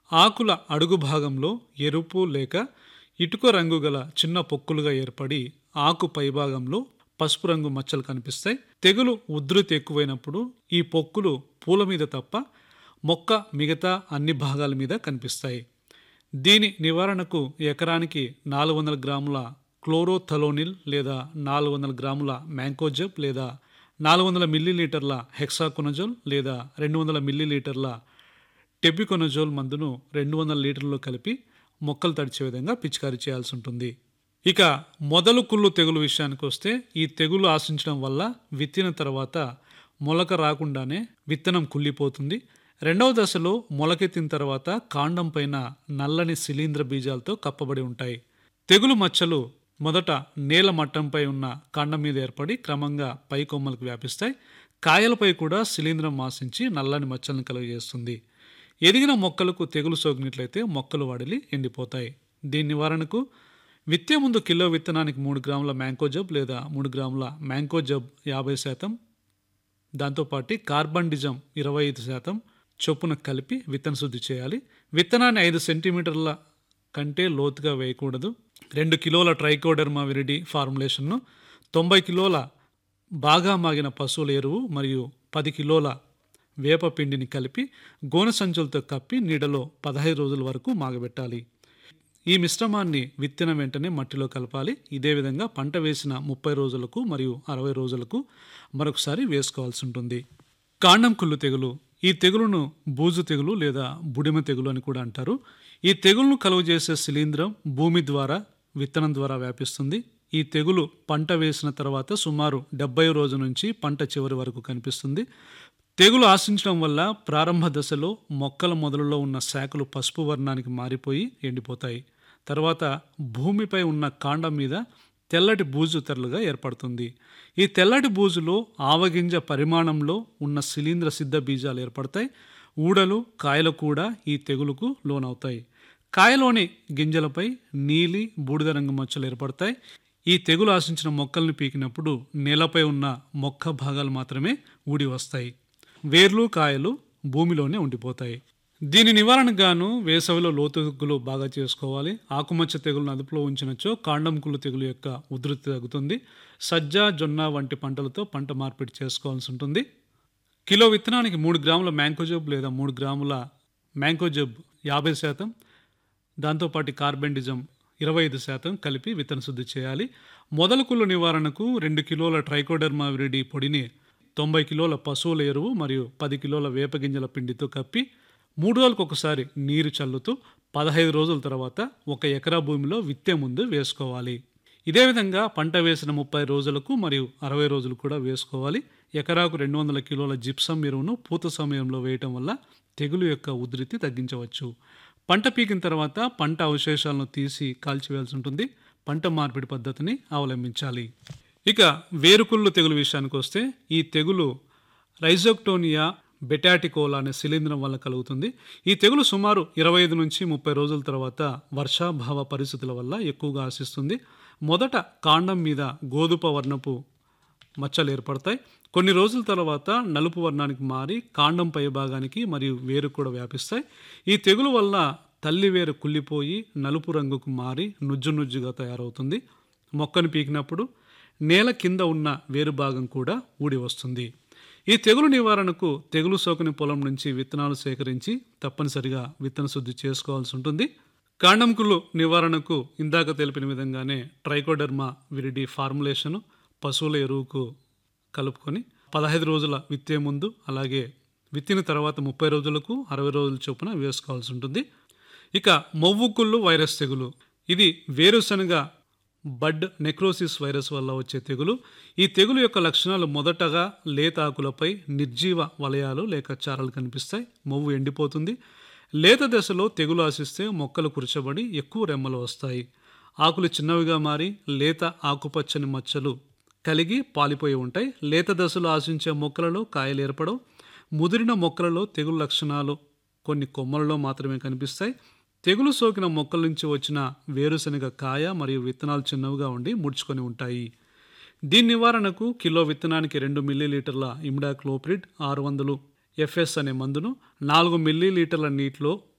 ఆకుల అడుగు భాగంలో ఎరుపు లేక ఇటుక రంగు గల చిన్న పొక్కులుగా ఏర్పడి ఆకు పైభాగంలో పసుపు రంగు మచ్చలు కనిపిస్తాయి తెగులు ఉధృతి ఎక్కువైనప్పుడు ఈ పొక్కులు పూల మీద తప్ప మొక్క మిగతా అన్ని భాగాల మీద కనిపిస్తాయి దీని నివారణకు ఎకరానికి నాలుగు వందల గ్రాముల క్లోరోథలోనిల్ లేదా నాలుగు వందల గ్రాముల మ్యాంకోజెబ్ లేదా నాలుగు వందల మిల్లీలీటర్ల హెక్సాకొనజోల్ లేదా రెండు వందల మిల్లీలీటర్ల టెబికొనజోల్ మందును రెండు వందల లీటర్లలో కలిపి మొక్కలు తడిచే విధంగా పిచికారీ చేయాల్సి ఉంటుంది ఇక మొదలు కుళ్ళు తెగులు విషయానికి వస్తే ఈ తెగులు ఆశించడం వల్ల విత్తిన తర్వాత మొలక రాకుండానే విత్తనం కుళ్ళిపోతుంది రెండవ దశలో మొలకెత్తిన తర్వాత కాండం పైన నల్లని శిలీంద్ర బీజాలతో కప్పబడి ఉంటాయి తెగులు మచ్చలు మొదట నేల మట్టంపై ఉన్న కాండం మీద ఏర్పడి క్రమంగా పై కొమ్మలకు వ్యాపిస్తాయి కాయలపై కూడా శిలీంద్రం ఆశించి నల్లని మచ్చలను కలుగజేస్తుంది ఎదిగిన మొక్కలకు తెగులు సోకినట్లయితే మొక్కలు వాడిలి ఎండిపోతాయి దీని నివారణకు విత్తే ముందు కిలో విత్తనానికి మూడు గ్రాముల మ్యాంకోజబ్ లేదా మూడు గ్రాముల మ్యాంకోజబ్ యాభై శాతం దాంతోపాటు కార్బన్ డిజం ఇరవై ఐదు శాతం చొప్పున కలిపి విత్తన శుద్ధి చేయాలి విత్తనాన్ని ఐదు సెంటీమీటర్ల కంటే లోతుగా వేయకూడదు రెండు కిలోల ట్రైకోడర్మా విరిడి ఫార్ములేషన్ను తొంభై కిలోల బాగా మాగిన పశువుల ఎరువు మరియు పది కిలోల వేప పిండిని కలిపి గోనె సంచులతో కప్పి నీడలో పదహైదు రోజుల వరకు మాగబెట్టాలి ఈ మిశ్రమాన్ని విత్తిన వెంటనే మట్టిలో కలపాలి ఇదే విధంగా పంట వేసిన ముప్పై రోజులకు మరియు అరవై రోజులకు మరొకసారి వేసుకోవాల్సి ఉంటుంది కాండం కుళ్ళు తెగులు ఈ తెగులును బూజు తెగులు లేదా బుడిమ తెగులు అని కూడా అంటారు ఈ తెగులును కలుగజేసే శిలీంద్రం భూమి ద్వారా విత్తనం ద్వారా వ్యాపిస్తుంది ఈ తెగులు పంట వేసిన తర్వాత సుమారు డెబ్బై రోజు నుంచి పంట చివరి వరకు కనిపిస్తుంది తెగులు ఆశించడం వల్ల ప్రారంభ దశలో మొక్కల మొదలలో ఉన్న శాఖలు పసుపు వర్ణానికి మారిపోయి ఎండిపోతాయి తర్వాత భూమిపై ఉన్న కాండం మీద తెల్లటి బూజు తెరలుగా ఏర్పడుతుంది ఈ తెల్లటి బూజులో ఆవగింజ పరిమాణంలో ఉన్న శిలీంద్ర సిద్ధ బీజాలు ఏర్పడతాయి ఊడలు కాయలు కూడా ఈ తెగులుకు లోనవుతాయి కాయలోని గింజలపై నీలి బూడిద రంగు మచ్చలు ఏర్పడతాయి ఈ తెగులు ఆశించిన మొక్కల్ని పీకినప్పుడు నేలపై ఉన్న మొక్క భాగాలు మాత్రమే ఊడి వస్తాయి వేర్లు కాయలు భూమిలోనే ఉండిపోతాయి దీని నివారణకు గాను వేసవిలో లోతుగులు బాగా చేసుకోవాలి ఆకుమచ్చ తెగులను అదుపులో ఉంచినచో కాండం కుళ్ళు తెగులు యొక్క ఉధృతి తగ్గుతుంది సజ్జ జొన్న వంటి పంటలతో పంట మార్పిడి చేసుకోవాల్సి ఉంటుంది కిలో విత్తనానికి మూడు గ్రాముల మ్యాంకోజబ్ లేదా మూడు గ్రాముల మ్యాంకోజబ్ యాభై శాతం దాంతోపాటు కార్బెండిజం ఇరవై ఐదు శాతం కలిపి విత్తన శుద్ధి చేయాలి మొదల కుళ్ళు నివారణకు రెండు కిలోల ట్రైకోడర్మా విరిడి పొడిని తొంభై కిలోల పశువుల ఎరువు మరియు పది కిలోల వేపగింజల పిండితో కప్పి మూడు రోజులకు ఒకసారి నీరు చల్లుతూ పదహైదు రోజుల తర్వాత ఒక ఎకరా భూమిలో విత్తే ముందు వేసుకోవాలి ఇదే విధంగా పంట వేసిన ముప్పై రోజులకు మరియు అరవై రోజులు కూడా వేసుకోవాలి ఎకరాకు రెండు వందల కిలోల జిప్సం ఎరువును పూత సమయంలో వేయటం వల్ల తెగులు యొక్క ఉధృతి తగ్గించవచ్చు పంట పీకిన తర్వాత పంట అవశేషాలను తీసి కాల్చివేయాల్సి ఉంటుంది పంట మార్పిడి పద్ధతిని అవలంబించాలి ఇక వేరుకుళ్ళు తెగులు విషయానికి వస్తే ఈ తెగులు రైజోక్టోనియా బెటాటికోలా అనే శిలీంద్రం వల్ల కలుగుతుంది ఈ తెగులు సుమారు ఇరవై ఐదు నుంచి ముప్పై రోజుల తర్వాత వర్షాభావ పరిస్థితుల వల్ల ఎక్కువగా ఆశిస్తుంది మొదట కాండం మీద గోధుప వర్ణపు మచ్చలు ఏర్పడతాయి కొన్ని రోజుల తర్వాత నలుపు వర్ణానికి మారి కాండం పై భాగానికి మరియు వేరు కూడా వ్యాపిస్తాయి ఈ తెగులు వల్ల తల్లి వేరు కుళ్ళిపోయి నలుపు రంగుకు మారి నుజ్జు నుజ్జుగా తయారవుతుంది మొక్కను పీకినప్పుడు నేల కింద ఉన్న వేరు భాగం కూడా ఊడి వస్తుంది ఈ తెగులు నివారణకు తెగులు సోకని పొలం నుంచి విత్తనాలు సేకరించి తప్పనిసరిగా విత్తన శుద్ధి చేసుకోవాల్సి ఉంటుంది కాండంకులు నివారణకు ఇందాక తెలిపిన విధంగానే ట్రైకోడర్మా విరిడి ఫార్ములేషను పశువుల ఎరువుకు కలుపుకొని పదహైదు రోజుల విత్తే ముందు అలాగే విత్తిన తర్వాత ముప్పై రోజులకు అరవై రోజుల చొప్పున వేసుకోవాల్సి ఉంటుంది ఇక మొవ్వుకుళ్ళు వైరస్ తెగులు ఇది వేరుశనగ బడ్ నెక్రోసిస్ వైరస్ వల్ల వచ్చే తెగులు ఈ తెగులు యొక్క లక్షణాలు మొదటగా లేత ఆకులపై నిర్జీవ వలయాలు లేక చారలు కనిపిస్తాయి మొవ్వు ఎండిపోతుంది లేత దశలో తెగులు ఆశిస్తే మొక్కలు కురచబడి ఎక్కువ రెమ్మలు వస్తాయి ఆకులు చిన్నవిగా మారి లేత ఆకుపచ్చని మచ్చలు కలిగి పాలిపోయి ఉంటాయి లేత దశలో ఆశించే మొక్కలలో కాయలు ఏర్పడవు ముదిరిన మొక్కలలో తెగులు లక్షణాలు కొన్ని కొమ్మలలో మాత్రమే కనిపిస్తాయి తెగులు సోకిన మొక్కల నుంచి వచ్చిన వేరుశనగ కాయ మరియు విత్తనాలు చిన్నవిగా ఉండి ముడుచుకొని ఉంటాయి దీని నివారణకు కిలో విత్తనానికి రెండు మిల్లీలీటర్ల ఇమ్డాక్లోప్రిడ్ ఆరు వందలు ఎఫ్ఎస్ అనే మందును నాలుగు మిల్లీలీటర్ల నీటిలో